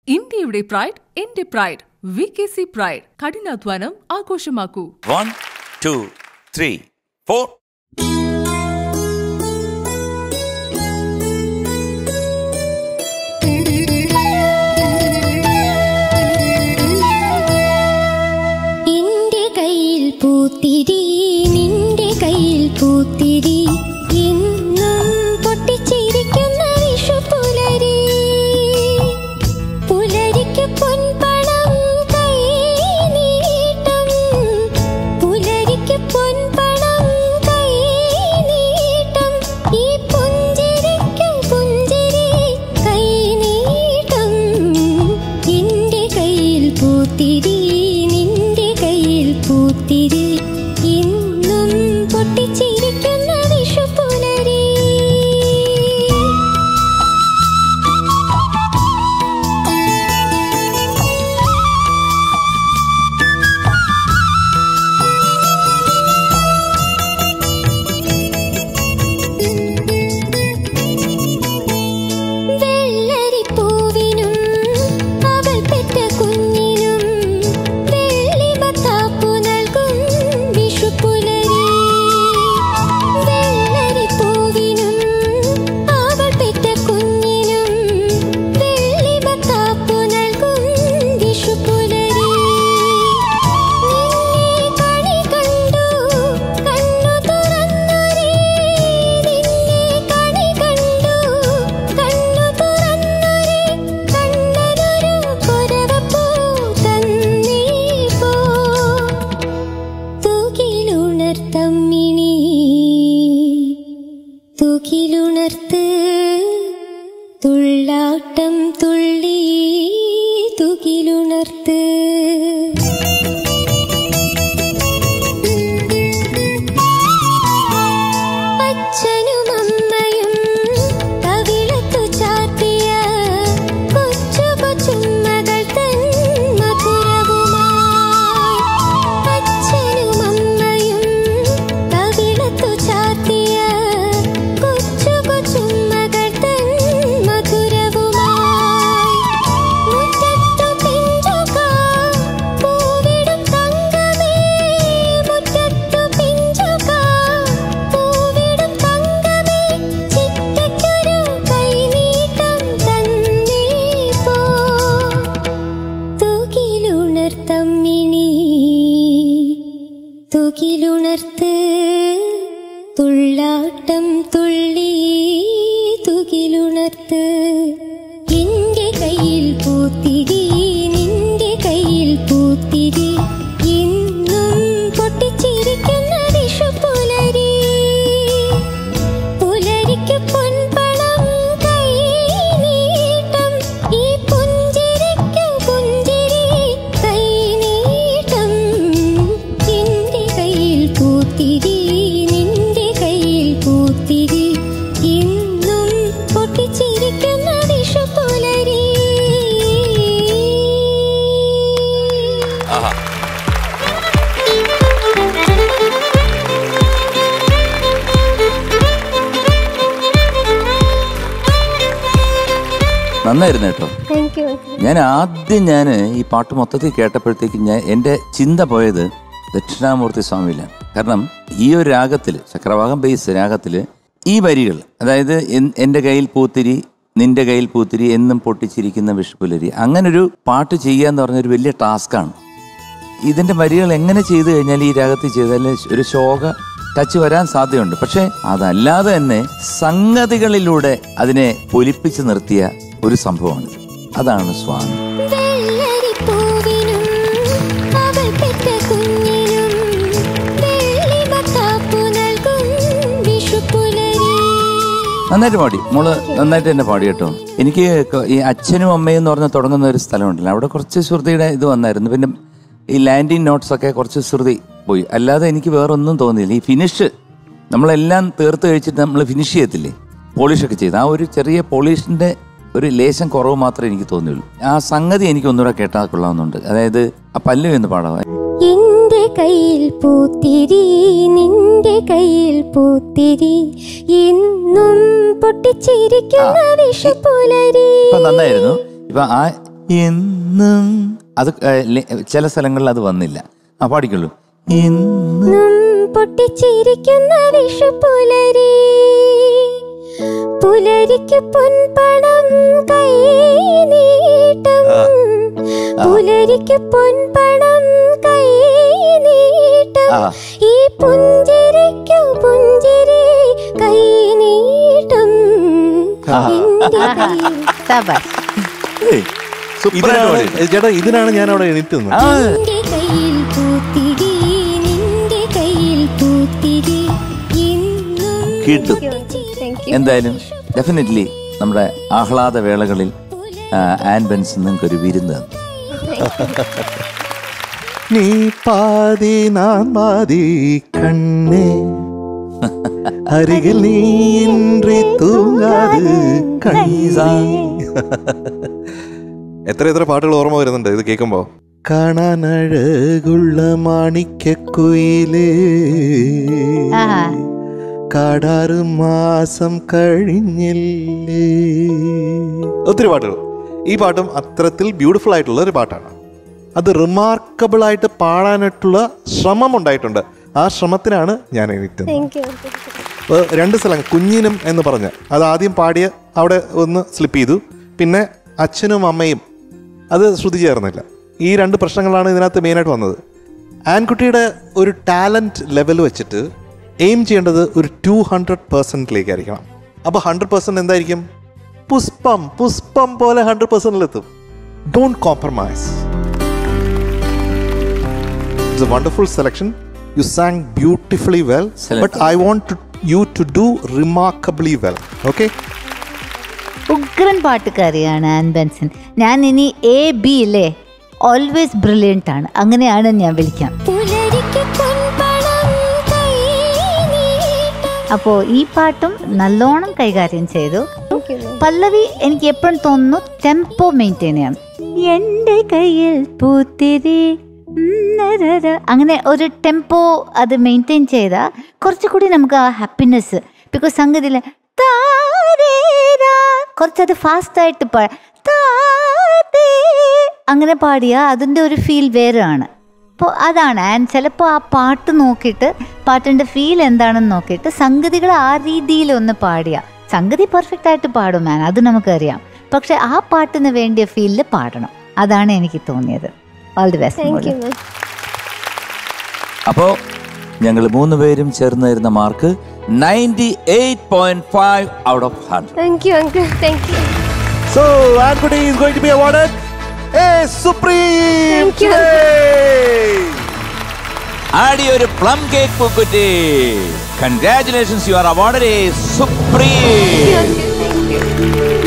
ഇന്ത്യയുടെ പ്രൈഡ് എന്റെ pride V K C pride കഠിനാധ്വാനം ആഘോഷമാക്കൂ വൺ ടു ത്രീ ഫോർ എന്റെ കയ്യിൽ പൂത്തിരി നിന്റെ കയ്യിൽ പൂത്തിരി ഇന്നും പൊട്ടിച്ചിരിക്കുന്ന വിഷു പുലരി പുലരിക്ക് പൊൻപണം കൈ നീട്ടം പുലരിക്ക് പൊൻപണം കൈ നീട്ടം ഈ പുഞ്ചിരിക്കും പുഞ്ചിരി കൈ നീട്ടം എന്റെ കയ്യിൽ പൂത്തിരി നിന്റെ കയ്യിൽ പൂത്തിരി ഇന്നും പൊട്ടിച്ചിരിക്കുന്ന വിഷു പുലരി വെള്ളരിപ്പൂവിനും അവൾ പെറ്റ കുഞ്ഞിനും വെള്ളിമത്താപ്പു നൽകും വിഷുപ്പുലരി വെള്ളരിപ്പൂവിനും അവൾ പെറ്റ കുഞ്ഞിനും വെള്ളിമത്താപ്പു നൽകും വിഷുപ്പുലരി നിന്നെ കണി കണ്ടു കണ്ണു തുറന്നൊരേ നിന്നെ കണി കണ്ടു കണ്ണു തുറന്നൊരേ കണ്ണനൊരു കൊരവപ്പൂ തന്നേ പോ തൂക്കിലുണർത്തമ്മിണി തൂക്കിലുണർത്ത് തുള്ളാട്ടം തുള്ളി തൂക്കിലുണർത്ത് അച്ഛനും അമ്മയും കവിളത്തു ചാർത്തിയ കൊച്ചു കൊച്ചുമ്മകൾ തൻ മധുരവുമായി അച്ഛനും അമ്മയും കവിളത്തു ചാർത്തിയ കൊച്ചു കൊച്ചുമ്മകൾ തൻ മധുരവുമായി മുറ്റത്തു പിഞ്ചുക പൂവിടും തങ്കമേ മുറ്റത്തു പിഞ്ചുക പൂവിടും തങ്കമേ ചിറ്റയ്ക്കൊരു കൈനീട്ടം തന്നേ പോ തൂക്കിലുണർത്തമ്മിണി തൂക്കിലുണർത്ത് തുള്ളാട്ടം തുള്ളി തൂക്കിലുണർത്ത് എന്റെ കയ്യിൽ പൂത്തിരി നിന്റെ കയ്യിൽ പൂത്തിരി ഇന്നും പൊട്ടിച്ചിരിക്കുന്ന വിഷു പുലരി പുലരിക്ക് പൊൻപണം കൈ നീട്ടം ഈ പുഞ്ചിരിക്ക് പുഞ്ചിരി കൈ നീട്ടം എന്റെ കയ്യിൽ പൂത്തിരി നിന്റെ കയ്യിൽ പൂത്തിരി ഇന്നും പൊട്ടിച്ചിരിക്കുന്ന വിഷു പുലരി ആഹാ നന്നായിരുന്നു കേട്ടോ താങ്ക് യു ഞാൻ ആദ്യം ഞാൻ ഈ പാട്ട് മൊത്തത്തിൽ കേട്ടപ്പോഴത്തേക്ക് ഞാൻ എൻ്റെ ചിന്ത പോയത് ദക്ഷിണാമൂർത്തി സ്വാമിയിലാണ് കാരണം ഈ ഒരു രാഗത്തിൽ ചക്രവാകം ബേസ് രാഗത്തിൽ ഈ വരികൾ അതായത് എൻ- എൻ്റെ കയ്യിൽ പൂത്തിരി നിന്റെ കയ്യിൽ പൂത്തിരി എന്നും പൊട്ടിച്ചിരിക്കുന്ന വിഷുപുലരി അങ്ങനൊരു പാട്ട് ചെയ്യുക എന്ന് പറഞ്ഞൊരു വലിയ ടാസ്ക്കാണ് ഇതിൻ്റെ വരികൾ എങ്ങനെ ചെയ്തു കഴിഞ്ഞാൽ ഈ രാഗത്തിൽ ചെയ്താൽ ഒരു ശോക ടച്ച് വരാൻ സാധ്യതയുണ്ട് പക്ഷേ അതല്ലാതെ തന്നെ സംഗതികളിലൂടെ അതിനെ പൊലിപ്പിച്ച് നിർത്തിയ ഒരു സംഭവമാണ് അതാണ് സ്വാമി വെള്ളരിപ്പൂവിനും അവൾ പെറ്റ കുഞ്ഞിനും വെള്ളിമത്താപ്പു നൽകും വിഷുപ്പുലരി നന്നായിട്ട് പാടി മോള് നന്നായിട്ട് തന്നെ പാടി കേട്ടോ എനിക്ക് ക- ഈ അച്ഛനും അമ്മയും എന്ന് പറഞ്ഞ് തുടങ്ങുന്ന ഒരു സ്ഥലമുണ്ടല്ലോ അവിടെ കുറച്ച് ശ്രുതിയുടെ ഇത് വന്നായിരുന്നു പിന്നെ ഈ ലാൻഡിങ് നോട്ട്സ് ഒക്കെ കുറച്ച് ശ്രുതി പോയി അല്ലാതെ എനിക്ക് വേറൊന്നും തോന്നിയില്ല ഈ ഫിനിഷ് നമ്മളെല്ലാം തീർത്ത് കഴിച്ചിട്ട് നമ്മൾ ഫിനിഷ് ചെയ്യത്തില്ലേ പോളിഷൊക്കെ ചെയ്ത് ആ ഒരു ചെറിയ പോളിഷിന്റെ ഒരു ലേശം കുറവ് മാത്രമേ എനിക്ക് തോന്നിയുള്ളൂ ആ സംഗതി എനിക്ക് ഒന്നുകൂടെ കേട്ടാൽ കൊള്ളാവുന്നുണ്ട് അതായത് ആ പല്ലു എന്ന് പാടാം എന്റെ കയ്യിൽ പൂത്തിരി നിന്റെ കയ്യിൽ പൂത്തിരി എന്നും പൊട്ടിച്ചിരിക്കുന്ന ആ. വിഷുപുലരി ഇപ്പൊ നന്നായിരുന്നു ഇപ്പൊ ആ എന്നും അത് ഏ, ലെ- ചില സ്ഥലങ്ങളിൽ അത് വന്നില്ല ആ പാടിക്കുള്ളൂ എന്നും ും പൊട്ടിച്ചിരിക്കുന്ന വിഷുപുലരി പുലരിക്ക് പൊൻപണം കൈ നീട്ടം പുലരിക്ക് പൊൻപണം കൈ നീട്ടം ആ. ഈ പുഞ്ചിരിക്കു പുഞ്ചിരി കൈ നീട്ടം എന്റെ കയ്യിൽ സബാഷ് ഏയ്, സൂപ്പറായിട്ട് ഇതിനാണ് പാടിയിട്ടുണ്ട്. ചേട്ടാ ഇതിനാണ് ഞാൻ അവിടെ എണീറ്റ് നിന്നത് ആ, നിന്റെ കയ്യിൽ പൂത്തിരി നിന്റെ കയ്യിൽ പൂത്തിരി എന്നും കിട്ടും എന്തായാലും ഡെഫിനറ്റ്ലി നമ്മുടെ ആഹ്ലാദ വേളകളിൽ ആ, ആൻ ബെൻസ് നിങ്ങൾക്ക് ഒരു വിരുന്ന് തന്നു നീ പാതി നാൻ പാതി കണ്ണേ അരികിൽ നീ ഇன்றி തൂങ്ങാത് കണ്ണീസാ എത്ര എത്ര പാട്ടുകൾ ഓർമ്മ വരുന്നുണ്ട് ഇത് കേൾക്കുമ്പോ കാണാൻ അഴകുള്ള മാണിക്കുയിലേ ആഹാ. കാടാറ് മാസം കഴിഞ്ഞില്ലേ ഒത്തിരി പാട്ടുകൾ ഈ പാട്ടും അത്തരത്തിൽ ബ്യൂട്ടിഫുൾ ആയിട്ടുള്ള ഒരു പാട്ടാണ് അത് റിമാർക്കബിൾ ആയിട്ട് പാടാനായിട്ടുള്ള ശ്രമം ഉണ്ടായിട്ടുണ്ട് ആ ശ്രമത്തിനാണ് ഞാൻ എണീറ്റത് അപ്പോൾ രണ്ട് സ്ഥലം കുഞ്ഞിനും എന്ന് പറഞ്ഞ് അത് ആദ്യം പാടിയ അവിടെ ഒന്ന് സ്ലിപ്പ് ചെയ്തു പിന്നെ അച്ഛനും അമ്മയും അത് ശ്രുതി ചേർന്നില്ല ഈ രണ്ട് പ്രശ്നങ്ങളാണ് ഇതിനകത്ത് മെയിനായിട്ട് വന്നത് ആൻകുട്ടിയുടെ ഒരു ടാലൻറ്റ് ലെവൽ വെച്ചിട്ട് എയിം ചെയ്യേണ്ടത് ഒരു ടു ഹൺഡ്രഡ് പെർസെൻറ്റിലേക്ക് ആയിരിക്കണം അപ്പോൾ ഹൺഡ്രഡ് പെർസെൻറ്റ് എന്തായിരിക്കും പുഷ്പം പുഷ്പം പോലെ ഹൺഡ്രഡ് പെർസെൻറ്റിലെത്തും don't compromise it's a wonderful selection you sang beautifully well Select. But I want you to do remarkably well okay ഉഗ്രൻ പാട്ടുകാരിയാണ് ആൻ ബെൻസൺ ഞാൻ ഇനി എ ബി ഇല്ലേ ഓൾവേസ് ബ്രില്യൻ്റ് ആണ് അങ്ങനെയാണ് ഞാൻ വിളിക്കാം പുലരിക്ക് പൊൻപണം കൈ നീട്ടം അപ്പോൾ ഈ പാട്ടും നല്ലോണം കൈകാര്യം ചെയ്തു പല്ലവി എനിക്ക് എപ്പോഴും തോന്നുന്നു ടെമ്പോ മെയിൻറ്റെയിൻ ചെയ്യണം എൻ്റെ കയ്യിൽ പൂത്തിരി ഉം, നരര. അങ്ങനെ ഒരു ടെമ്പോ അത് മെയിൻറ്റെയിൻ ചെയ്താൽ കുറച്ചുകൂടി നമുക്ക് ആ ഹാപ്പിനെസ് ബിക്കോസ് സംഗതിയിൽ കുറച്ചത് ഫാസ്റ്റായിട്ട് പാ താതേ. അങ്ങനെ പാടിയാൽ അതിൻ്റെ ഒരു ഫീൽ വേറെയാണ് അപ്പോൾ അതാണ് ആൻഡ് ചിലപ്പോൾ ആ പാട്ട് നോക്കിയിട്ട് പാട്ടിൻ്റെ ഫീൽ എന്താണെന്ന് നോക്കിയിട്ട് സംഗതികൾ ആ രീതിയിൽ ഒന്ന് പാടിയ സംഗതി പെർഫെക്റ്റ് ആയിട്ട് പാടും മാൻ അത് നമുക്കറിയാം പക്ഷെ ആ പാട്ടിന് വേണ്ടിയ ഫീലിൽ പാടണം അതാണ് എനിക്ക് തോന്നിയത് ഓൾ ദി ബെസ്റ്റ് അപ്പോ ഞങ്ങൾ മൂന്ന് പേരും ചേർന്ന് തരുന്ന mark ninety eight point five out of hundred thank you uncle thank you So, Ankuti is going to be awarded a Supreme Thank you. today. ആടി ഒരു പ്ലം കേക്ക് പൂക്കുറ്റി congratulations you are award a supreme thank U